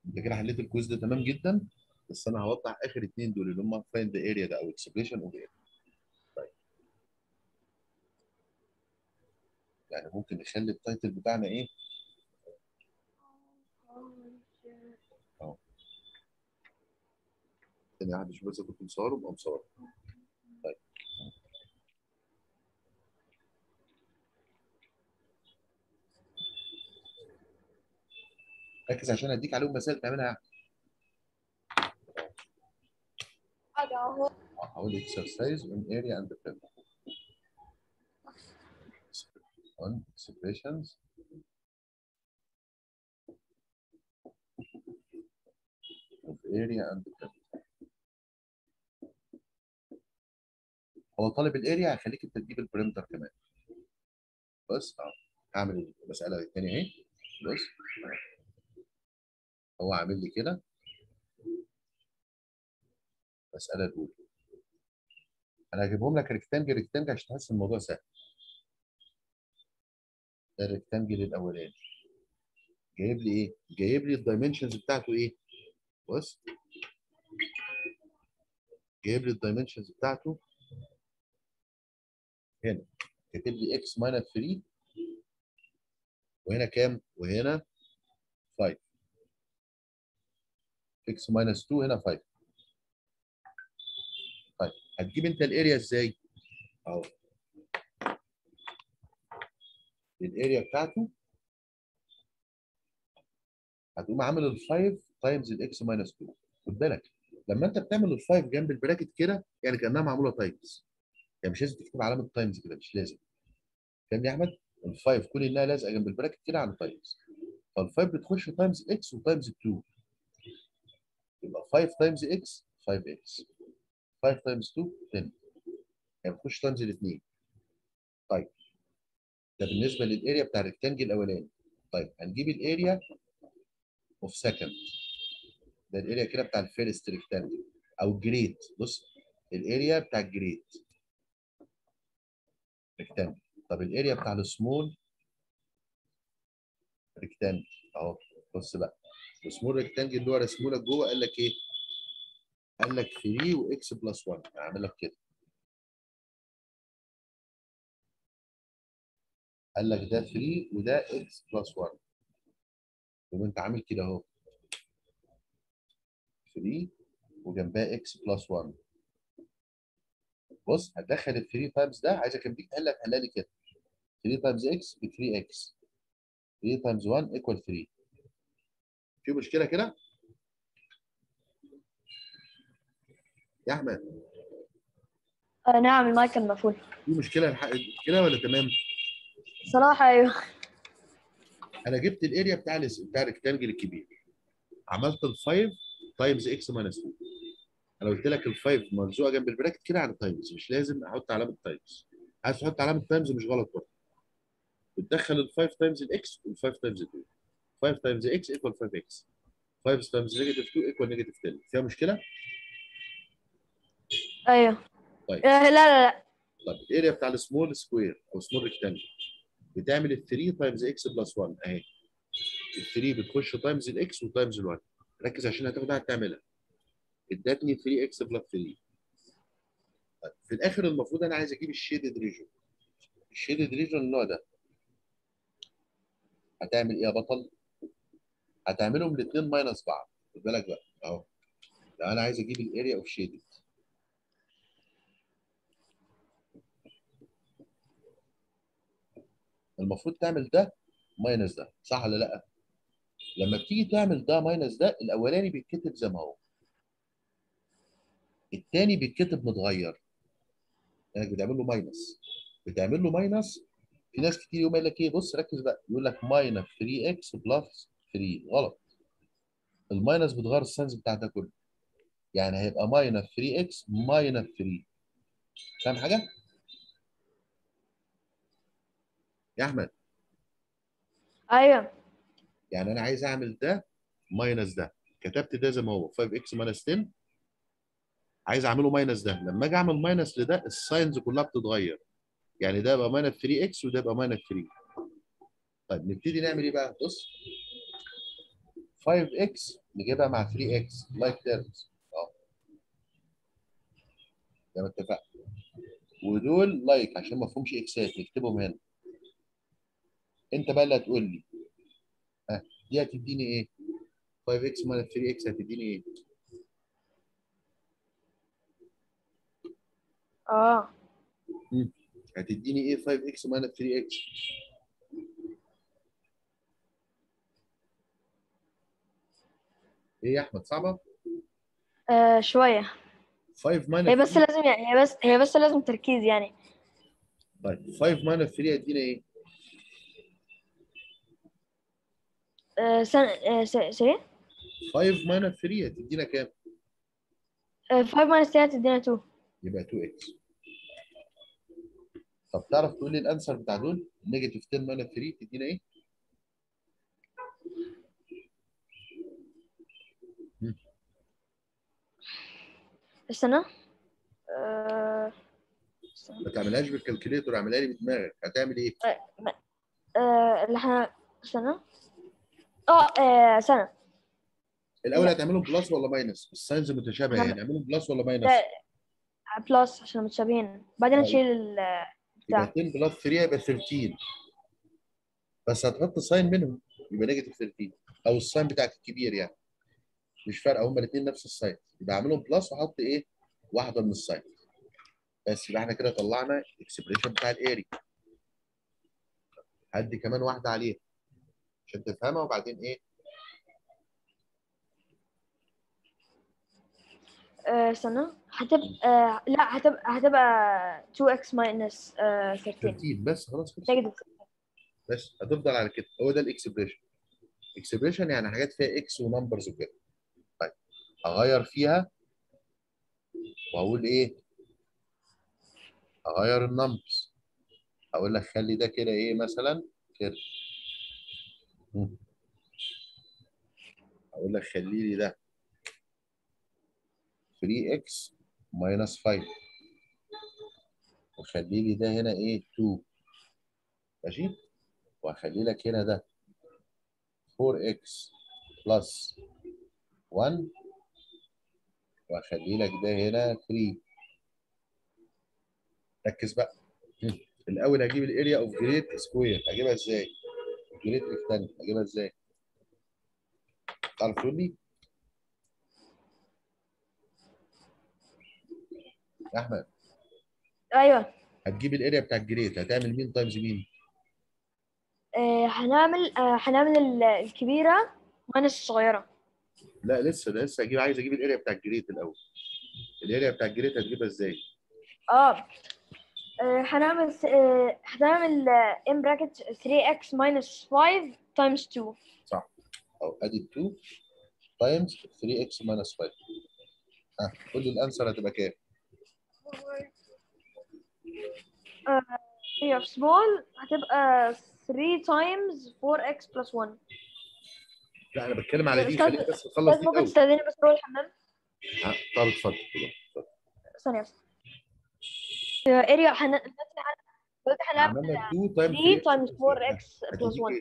انت كده حليت الكويز ده تمام جدا بس انا هوضح اخر اثنين دول اللي هم فايند ذا اريا ده او اكسبريشن اوف اريا طيب يعني ممكن نخلي التايتل بتاعنا ايه؟ اهو ثانية واحدة شوف بس كنت مصوره ابقى مصوره طيب ركز عشان اديك عليهم مسائل تعملها هذا هو هقول exercise on area and fill on expressions of area and fill هو طالب الاريا هيخليك انت تجيب البريمتر كمان بص اه هعمل المساله الثانيه اهي بص هو عامل لي كده المساله الاولى انا هجيبهم لك ريكتانجل ريكتانجل عشان تحس الموضوع سهل ده الريكتانجل الاولاني جايب لي ايه؟ جايب لي الدايمنشنز بتاعته ايه؟ بص جايب لي الدايمنشنز بتاعته هنا كاتب لي اكس ماينس 3 وهنا كام؟ وهنا 5 اكس ماينس 2 هنا 5 طيب هتجيب انت الاريا ازاي؟ اهو الاريا بتاعته هتقوم عامل ال 5 تايمز الاكس ماينس 2 خد بالك لما انت بتعمل ال 5 جنب البراكت كده يعني كانها معموله تايمز يعني مش لازم تكتب علامه تايمز كده مش لازم فاهمني يا احمد؟ ال 5 كل انها لازقه جنب البراكت كده على تايمز فال 5 بتخش تايمز اكس وتايمز 2 يبقى 5 تايمز اكس 5 اكس 5 تايمز 2 10 يعني بتخش تايمز الاثنين طيب ده بالنسبه للاريا بتاع الريكتانجل الاولاني طيب هنجيب الاريا اوف سكند ده الاريا كده بتاع الفيرست ريكتانجل او جريد بص الاريا بتاع الجريد ريكتانجل طب الاريا بتاع السمول ريكتانجل اهو بص بقى السمول ريكتانجل اللي هو رسمه لك جوه قال لك ايه؟ قال لك 3 واكس بلس 1 هعمل لك كده قال لك ده 3 وده اكس بلس 1 يبقى انت عامل كده اهو 3 وجنبها اكس بلس 1 بص هتدخل ال 3 تايمز ده عايزك اديك تحلها تحلها لي كده 3 تايمز اكس ب 3 اكس 3 تايمز 1 ايكوال 3 في مشكله كده؟ يا احمد آه نعم المايك كان مقفول في مشكله الحق كده ولا تمام؟ صراحة أيوه انا جبت الاريا بتاع الاس- بتاع الريكتانجل الكبير عملت ال 5 تايمز اكس ماينس 2 انا قلت لك ال 5 ملزوقه جنب البراكت كده على تايمز مش لازم احط علامه تايمز عايز تحط علامه تايمز مش غلط برضه بتدخل ال 5 تايمز الاكس وال 5 تايمز 2 5 تايمز اكس ايكوال 5 اكس 5 تايمز نيجاتيف 2 ايكوال نيجاتيف 10 فيها مشكله؟ أيوه طيب. آه لا لا لا طب الاريا بتاع السمول سكوير او سمول ريكتانجل بتعمل ال 3 تايمز اكس بلس 1 اهي ال 3 بتخش تايمز الاكس وتايمز ال1 ركز عشان هتاخد واحد تعملها ادتني 3 اكس بلس 3 طيب في الاخر المفروض انا عايز اجيب الشيدد ريجون الشيدد ريجون النوع ده هتعمل ايه يا بطل؟ هتعملهم الاثنين ماينس بعض خد بالك بقى اهو لو انا عايز اجيب الاريا اوف شيدد المفروض تعمل ده ماينس ده صح ولا لا؟ لما بتيجي تعمل ده ماينس ده الاولاني بيتكتب زي ما هو الثاني بيتكتب متغير يعني بتعمل له ماينس بتعمل له ماينس في ناس كتير يقوم قايل لك ايه بص ركز بقى يقول لك ماينس 3 اكس بلس 3 غلط الماينس بتغير الساينز بتاع ده كله يعني هيبقى ماينس 3 اكس ماينس 3 فاهم حاجه؟ يا احمد أيوه يعني انا عايز اعمل ده ماينس ده كتبت ده زي ما هو 5 اكس ماينس 10 عايز اعمله ماينس ده لما اجي اعمل ماينس لده الساينز كلها بتتغير يعني ده يبقى ماينس 3 اكس وده يبقى ماينس 3 طيب نبتدي نعمل ايه بقى بص 5 اكس نجيبها مع 3 اكس لايك تيرمز اه زي ما اتفقنا ودول لايك عشان ما فيهمش اكسات نكتبهم هنا انت بقى اللي هتقول لي ها دي هتديني ايه 5 اكس ماينس 3 اكس هتديني ايه اه هتديني ايه 5 اكس ماينس 3 اكس ايه يا احمد صعبه آه، شوية 5 ماينس هي بس لازم يعني هي بس هي بس لازم تركيز يعني طيب 5 ماينس 3 هتدينا ايه آه، سنة آه، س- سريع 5 ماينس 3 هتدينا كام 5 minus 3 تدينا 2 يبقى 2 اكس طب تعرف تقول لي الانسر بتاع دول نيجاتيف 10 ماينس 3 تدينا ايه استنى آه، ما تعملهاش بالكالكوليتور اعملها لي بدماغك هتعمل ايه آه، اللي احنا استنى اه آه، سنة الاول لا. هتعملهم بلس ولا ماينس الساينز متشابهه أنا- يعني نعملهم بلس ولا ماينس لا. بلس عشان متشابهين بعدين آه. نشيل ال يبقى بتاع. 10 بلس 3 يبقى 13 بس هتحط ساين منهم يبقى نيجاتيف 13 او الساين بتاعك الكبير يعني مش فارقه هما الاثنين نفس الساين يبقى اعملهم بلس واحط ايه واحده من الساين بس يبقى احنا كده طلعنا الاكسبريشن بتاع الاري هدي كمان واحده عليه عشان تفهمها وبعدين ايه آه، استنى هتبقى آه، لا هتبقى هتبقى 2x minus آه، 13 13 بس خلاص خلص نيجاتيف بس هتفضل على كده هو ده الاكسبريشن اكسبريشن يعني حاجات فيها اكس ونمبرز وكده طيب اغير فيها واقول ايه اغير النمبرز اقول لك خلي ده كده ايه مثلا كده مم. اقول لك خلي لي ده 3x minus 5 وخلي لي ده هنا ايه 2 ماشي واخلي لك هنا ده 4x plus 1 واخلي لك ده هنا 3 ركز بقى مم. الاول هجيب الاريا اوف جريت سكوير هجيبها ازاي جريت ريكتانجل هجيبها ازاي تعرف تقول لي يا احمد ايوه هتجيب الاريا بتاع الجريت هتعمل مين تايمز مين آه، هنعمل آه، هنعمل ال- الكبيرة minus الصغيرة لا لسه ده لسه هجيب عايز اجيب الاريا بتاع الجريت الاول الاريا بتاع الجريت هتجيبها ازاي اه آه، هنعمل س- آه، هنعمل آه، in bracket 3x minus 5 times 2 او ادي 2 تايمز 3x minus 5 ها قول لي الانسر هتبقى كام هي في small هتبقى 3 times 4x plus 1 لا انا بتكلم على دي أستاذ- خلينا بس نخلص بس دي ممكن الاول تستاذني بس اروح الحمام ها، طب اتفضل اتفضل اتفضل. ثانية بس اريا هن دلوقتي هن- دلوقتي هنعمل عملنا 2 تايمز 3 times 4x plus 1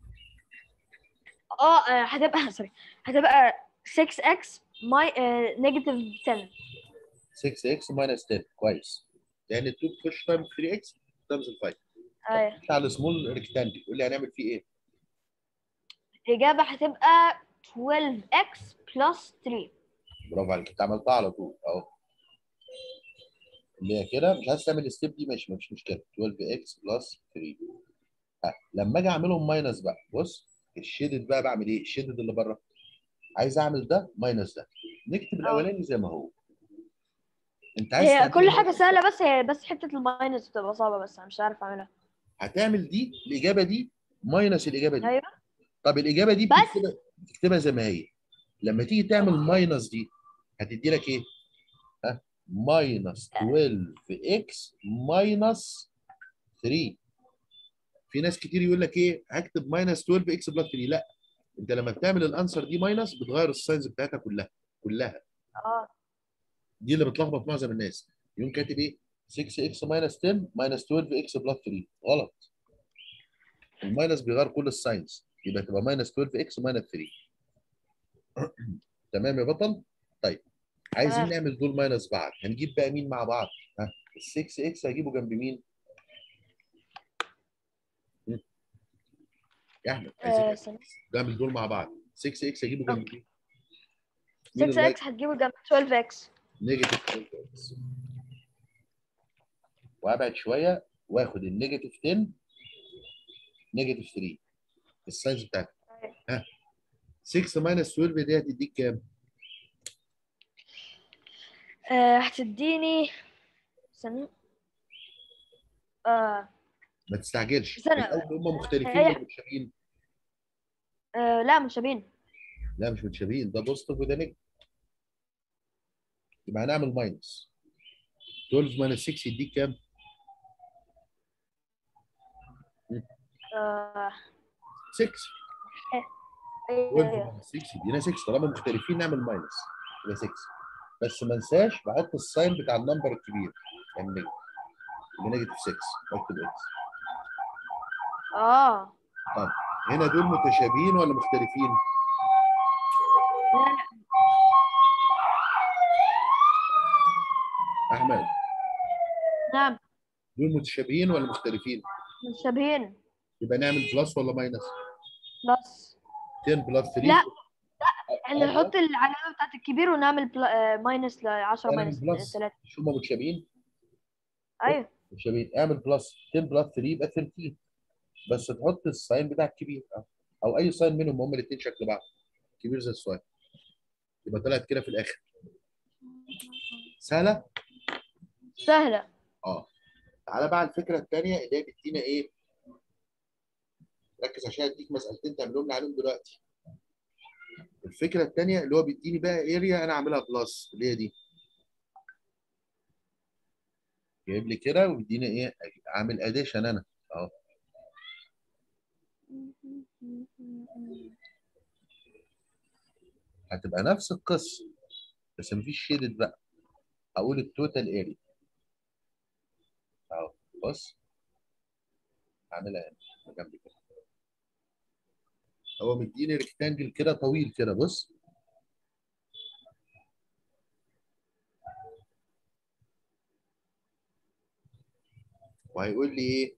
اه آه، هتبقى سوري هتبقى 6x my نيجاتيف 10 6x minus 10 كويس لان 2 تخش تايمز 3x تايمز 5 ايوه بتاع السمول ريكتانجل قول لي هنعمل فيه ايه الإجابة هتبقى 12x plus 3 برافو عليك انت عملتها على طول اهو اللي هي كده مش عايز تعمل الستيب دي ماشي مفيش مشكله 12x بلس 3 ها لما اجي اعملهم ماينس بقى بص الشيدد بقى بعمل ايه الشيدد اللي بره عايز اعمل ده ماينس ده نكتب الاولاني زي ما هو انت عايز هي تعمل كل حاجة سهلة بس هي بس حتة الماينس بتبقى صعبة بس أنا مش عارف أعملها هتعمل دي الاجابه دي ماينس الاجابه دي أيوه طب الاجابه دي بس؟ بتكتبها بتكتبها زي ما هي لما تيجي تعمل ماينس دي هتدي لك ايه ها ماينس 12 اكس ماينس 3 في ناس كتير يقول لك ايه هكتب ماينس 12 اكس بلس 3 لا انت لما بتعمل الانسر دي ماينس بتغير الساينز بتاعتها كلها كلها اه دي اللي بتلخبط معظم الناس يقوم كاتب ايه 6 اكس ماينس 10 ماينس 12 اكس بلس 3 غلط الماينس بيغير كل الساينز يبقى تبقى ماينس 12 اكس ماينس 3 تمام يا بطل طيب عايزين تمام. نعمل دول ماينس بعض هنجيب بقى مين مع بعض ها ال 6 اكس هجيبه جنب مين مم. يا احمد آه، عايزين استنى. نعمل دول مع بعض 6 اكس هجيبه جنب مين مين 6 اللي اكس هتجيبه جنب 12 اكس نيجاتيف 12 اكس وابعد شويه واخد النيجاتيف 10 نيجاتيف 3 الساينز بتاعتك ها 6 ماينس 12 دي هتديك كام؟ آه، هتديني استنى آه، ما تستعجلش استنى. الاول هم مختلفين هي- ولا متشابهين؟ آه، لا متشابهين لا مش متشابهين ده بوزيتيف وده نيجاتيف يبقى هنعمل ماينس 12 ماينس 6 يديك كام؟ آه، 6 أيوة، 12 أيوة. ماينس 6 يدينا 6 طالما مختلفين نعمل ماينس يبقى 6 بس ما انساش بحط الساين بتاع النمبر الكبير يعني نيجاتيف يبقى نيجاتيف 6 واكتب اكس اه هنا دول متشابهين ولا مختلفين؟ لا لا احمد نعم دول متشابهين ولا مختلفين؟ متشابهين يبقى نعمل بلس ولا ماينس؟ بلس 10 بلس 3 لا. احنا نحط العلامه بتاعت الكبير ونعمل بل... آه، ماينس ل 10 نعمل ماينس بلس 3 مش هم متشابهين؟ ايوه متشابهين اعمل بلس 10 بلس 3 يبقى 13 بس تحط الساين بتاع الكبير أو- او اي ساين منهم هم الاثنين شكل بعض كبير زي الصغير يبقى طلعت كده في الاخر سهله؟ سهله اه تعالى بقى على الفكره الثانيه اللي هي بتدينا ايه؟ ركز عشان اديك مسالتين تعملهم لي عليهم دلوقتي. الفكره الثانيه اللي هو بيديني بقى اريا انا اعملها بلس اللي هي دي. جايب لي كده وبيديني ايه؟ اعمل اديشن انا اهو هتبقى نفس القصه بس مفيش شيدد بقى. هقول التوتال اريا. اهو بص هعملها هنا جنب كده. هو مديني ريكتانجل كده طويل كده بص وهيقول لي ايه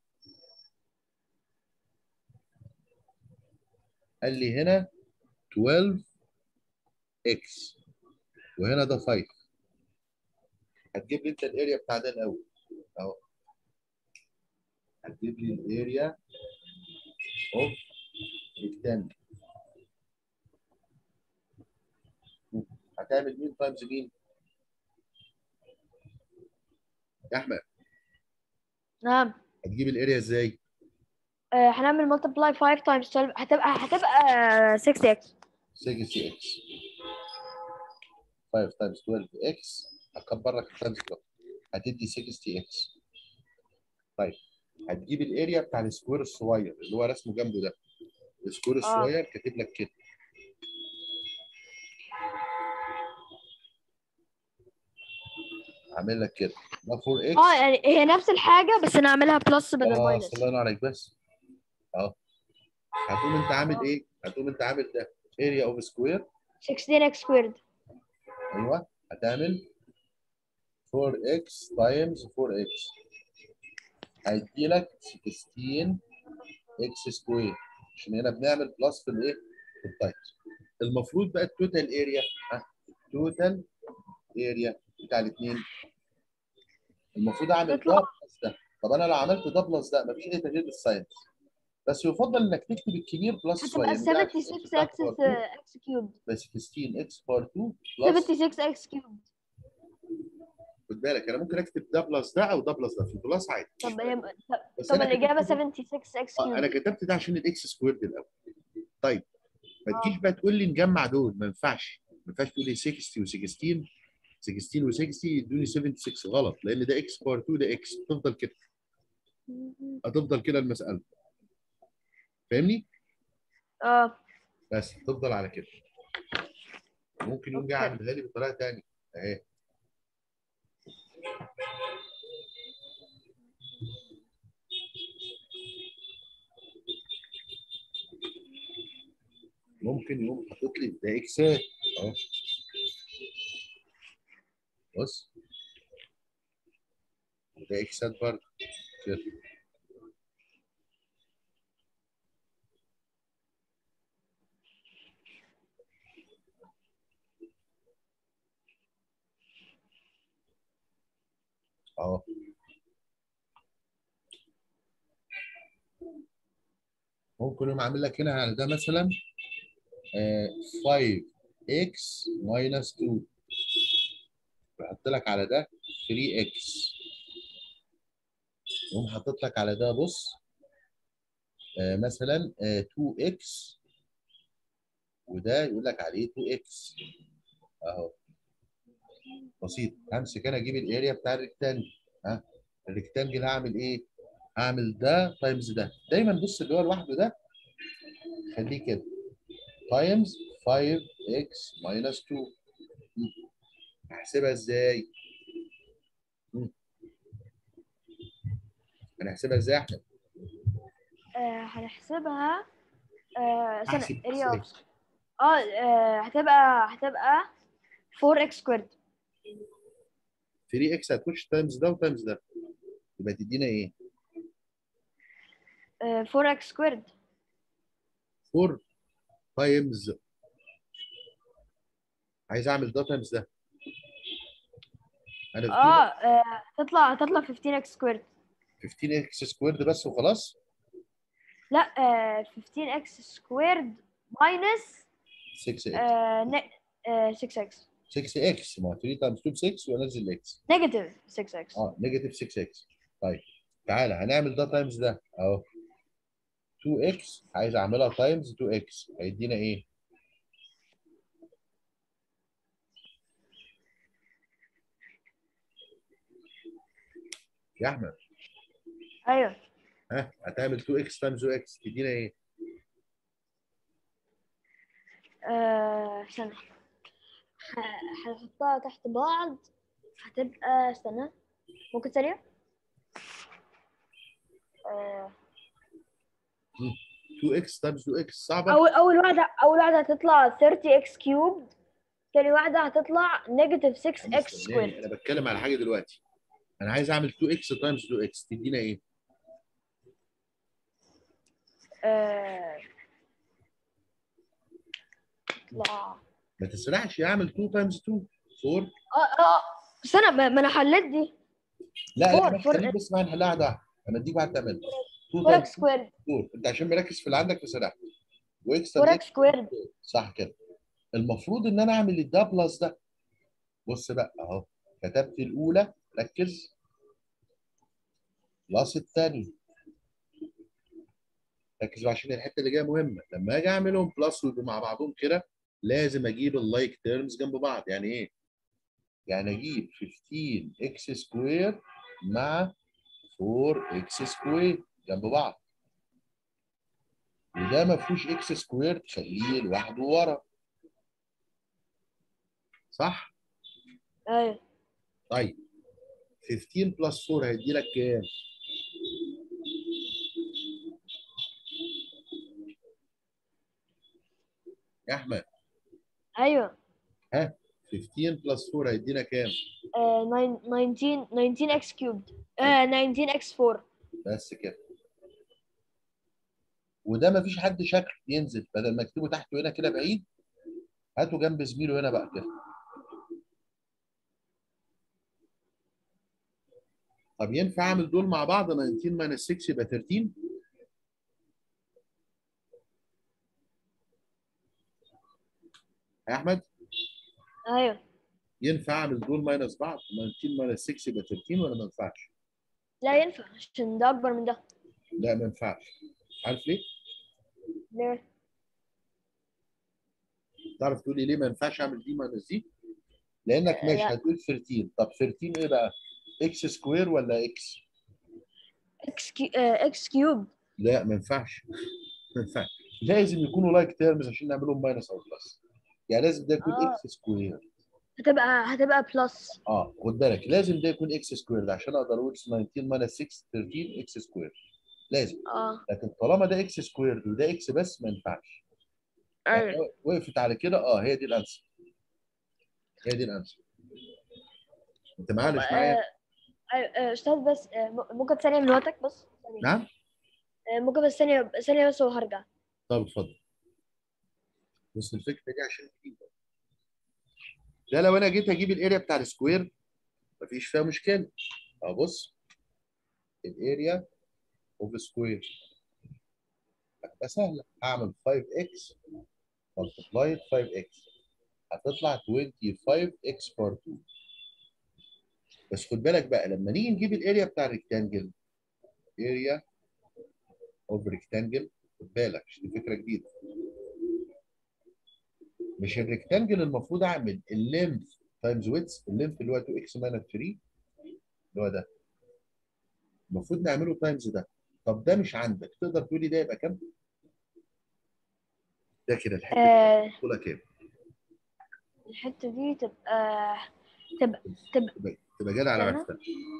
قال لي هنا 12 اكس وهنا ده 5 هتجيب لي انت الاريا بتاع ده الاول اهو هتجيب لي الاريا اوف ريكتانجل هتعمل مين تايمز مين؟ يا احمد نعم هتجيب الاريا ازاي؟ آه، هنعمل multiply 5 times 12 هتبقى هتبقى 6 اكس 6 اكس 5 تايمز 12 اكس هكبر لك التايمز كده هتدي 60 اكس طيب هتجيب الاريا بتاع السكوير الصغير اللي هو رسمه جنبه ده السكوير الصغير كاتب لك كده عامل لك كده ده 4 اكس اه يعني هي نفس الحاجه بس نعملها بلس بدل اه ماينس الله ينور عليك بس اه هتقوم انت عامل ايه؟ هتقوم انت عامل ده اريا اوف سكوير 16 اكس سكويرد ايوه هتعمل 4x تايمز 4x هيدي لك 16 x سكوير عشان هنا بنعمل بلس في الايه؟ في التايمز المفروض بقى التوتال اريا ها التوتال اريا بتاع الاثنين المفروض اعمل ده تطلع. بلس ده طب انا لو عملت ده بلس ده مفيش اي تغيير للساينس بس يفضل انك تكتب الكبير بلس شويه هتبقى يعني 76 اكس اكس كيوب ب 16 اكس بار 2 بلس 76 اكس كيوب خد بالك انا ممكن اكتب ده بلس ده او ده بلس ده في البلس عادي طب هي بس طب أنا الاجابه كتبت- 76 اكس اه انا كيوب كتبت ده عشان الاكس سكويرد الاول طيب ما آه. تجيش بقى تقول لي نجمع دول ما ينفعش ما ينفعش تقول لي 60 و16 16 و60 يدوني 76 غلط لان ده اكس بار 2 ده اكس تفضل كده هتفضل كده المساله فاهمني؟ اه بس تفضل على كده ممكن يقوم جاي أوكي. عاملها لي بطريقه ثانيه اهي ممكن يقوم حاطط لي ده اكسات اهو بص وده اكسات برضه كده اهو ممكن يقوم عامل لك هنا على ده مثلا آه، 5x minus 2 يحط لك على ده 3x يقوم حاطط لك على ده بص آه، مثلا آه، 2x وده يقول لك عليه 2x اهو بسيط همسك انا اجيب الاريا بتاع الريكتانجل ها الريكتانجل هعمل ايه؟ هعمل ده تايمز ده دايما بص اللي هو لوحده ده خليه كده تايمز 5x minus 2 مم. هحسبها ازاي؟ مم. هنحسبها ازاي يا احمد؟ آه هنحسبها آه هحسب استنى اريا ازاي؟ اه آه، هتبقى هتبقى 4x سكويرد 3x هتخش تايمز ده وتايمز ده يبقى تدينا ايه؟ 4x سكويرد 4 تايمز عايز اعمل ده تايمز ده انا اه آه، هتطلع هتطلع 15x سكويرد 15 اكس سكويرد بس وخلاص لا آه 15x سكويرد ماينس 6 اكس 6x 6 اكس ما هو 3 تايمز 2 ب 6 وانزل اكس نيجاتيف 6x اه نيجاتيف 6 اكس طيب تعالى هنعمل ده تايمز ده اهو 2 اكس عايز اعملها تايمز 2 اكس هيدينا ايه؟ يا احمد ايوه ها هتعمل 2 اكس تايمز 2 اكس تدينا ايه؟ آه، استنى ه- هنحطها تحت بعض هتبقى استنى ممكن سريع آه، 2 اكس تايمز 2 اكس صعبه اول اول واحده اول واحده هتطلع 30x كيوب تاني واحده هتطلع نيجاتيف 6x استناني، سكوير انا بتكلم على حاجه دلوقتي انا عايز اعمل 2 اكس تايمز 2 اكس تدينا ايه؟ آه، لا ما تسرعش اعمل 2 تايمز 2 4 اه اه استنى ما ما انا حليت دي لا فور، لا فور. خليك بس معايا نحلها واحده واحده انا اديك واحد تعمل 2 4x تايمز سكوير 4 انت عشان مركز في اللي عندك فسرحت واكس تايمز 4x سكوير صح كده المفروض ان انا اعمل ده بلس ده بص بقى اهو كتبت الاولى ركز بلس الثانيه ركز بقى عشان الحته اللي جايه مهمه لما اجي اعملهم بلس ويبقوا مع بعضهم كده لازم اجيب اللايك تيرمز جنب بعض يعني ايه؟ يعني اجيب 15 اكس سكوير مع 4 اكس سكوير جنب بعض وده ما فيهوش اكس سكوير تخليه لوحده ورا صح؟ ايوه طيب 15 بلس 4 هيدي لك كام؟ يا احمد ايوه ها 15 بلس 4 هيدينا كام؟ آه، nine- 19 19x كيوب آه 19x 4 بس كده وده ما فيش حد شكل ينزل بدل ما اكتبه تحته هنا كده بعيد هاته جنب زميله هنا بقى كده طب ينفع اعمل دول مع بعض 19 ماينس 6 يبقى 13 يا احمد ايوه ينفع اعمل دول ماينس بعض 19 ماينس 6 يبقى 13 ولا ما ينفعش؟ لا ينفع عشان ده اكبر من ده لا ما ينفعش عارف ليه؟ ليه تعرف تقول لي ليه ما ينفعش اعمل دي ماينس دي؟ لانك آه، ماشي لا. هتقول 13 طب 13 ايه بقى؟ اكس سكوير ولا اكس؟ x كي... آه x كيوب لا ما ينفعش ما ينفعش لازم يكونوا لايك تيرمز عشان نعملهم ماينس او بلس يعني لازم ده يكون آه. اكس سكوير هتبقى هتبقى بلس اه خد بالك لازم ده يكون اكس سكوير عشان اقدر اقول 19 ماينس 6 13 اكس سكوير لازم اه لكن طالما ده اكس سكوير وده اكس بس ما ينفعش ايوه يعني وقفت على كده اه هي دي الانسر هي دي الانسر انت معايا ولا مش معايا؟ آه، أيوة، آه، استاذ بس آه، م- ممكن ثانيه من وقتك بس ثانية. نعم آه، ممكن بس ثانيه ثانيه بس وهرجع طب اتفضل بص الفكره دي عشان تجيب ده لو انا جيت اجيب الاريا بتاع السكوير مفيش فيها مشكله اهو بص الاريا اوف سكوير هتبقى سهله هعمل 5x multiplied 5x هتطلع 25x بار 2 بس خد بالك بقى لما نيجي نجيب الاريا بتاع الريكتانجل اريا اوف ريكتانجل خد بالك عشان دي فكره جديده مش الريكتانجل المفروض اعمل اللينث تايمز ويتس اللينث اللي هو 2x ماينس 3 اللي هو ده المفروض نعمله تايمز ده طب ده مش عندك تقدر تقول لي ده يبقى كام؟ ده كده الحته آه، دي طولها كام؟ الحته دي تبقى تبقى تبقى تبقى تبقى جدع على أنا؟ عرفتها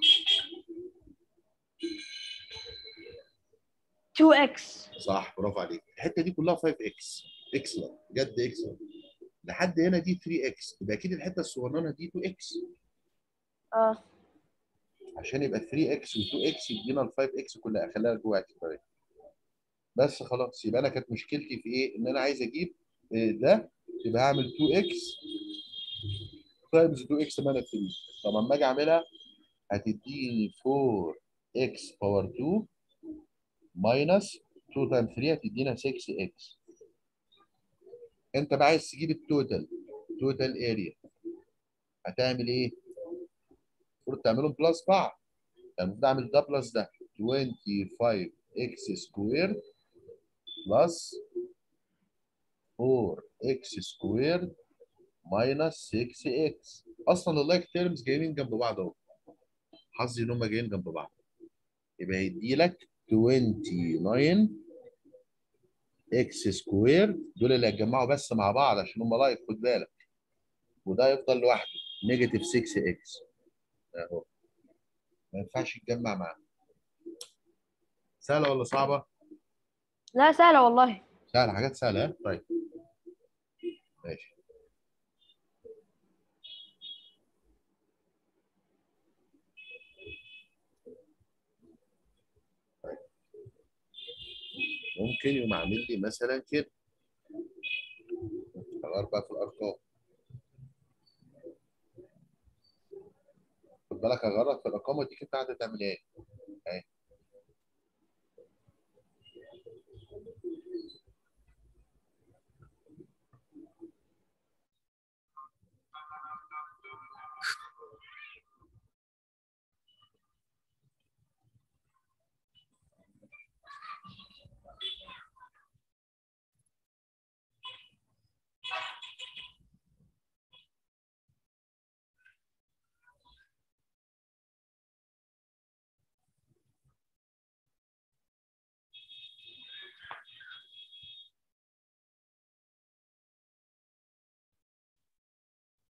2x صح برافو عليك الحته دي كلها 5x اكسلنت بجد اكسلنت لحد هنا دي 3x يبقى اكيد الحته الصغننه دي 2x اه عشان يبقى 3x و2x يدينا ال 5x كلها خليها جوه اعتباريه بس خلاص يبقى انا كانت مشكلتي في ايه؟ ان انا عايز اجيب آه، ده يبقى هعمل 2x تايمز 2x ماينس 3 طب اما اجي اعملها هتديني 4x باور 2 ماينس 2 تايمز 3 هتدينا 6x انت بقى عايز تجيب التوتال توتال اريا هتعمل ايه؟ المفروض تعملهم بلس بعض يعني المفروض اعمل ده بلس ده 25x سكوير بلس 4x سكوير ماينس 6x اصلا اللايك تيرمز جايين جنب بعض اهو حظي ان هم جايين جنب بعض يبقى هيدي لك 29 اكس سكوير دول اللي هيتجمعوا بس مع بعض عشان هم لايك خد بالك وده يفضل لوحده نيجاتيف 6 اكس اهو ما ينفعش يتجمع معاه سهله ولا صعبه؟ لا سهله والله سهله حاجات سهله ها؟ طيب ماشي طيب. ممكن يقوم عامل لي مثلا كده اغير بقى في الارقام خد بالك اغير في الارقام وديك انت قاعده تعمل ايه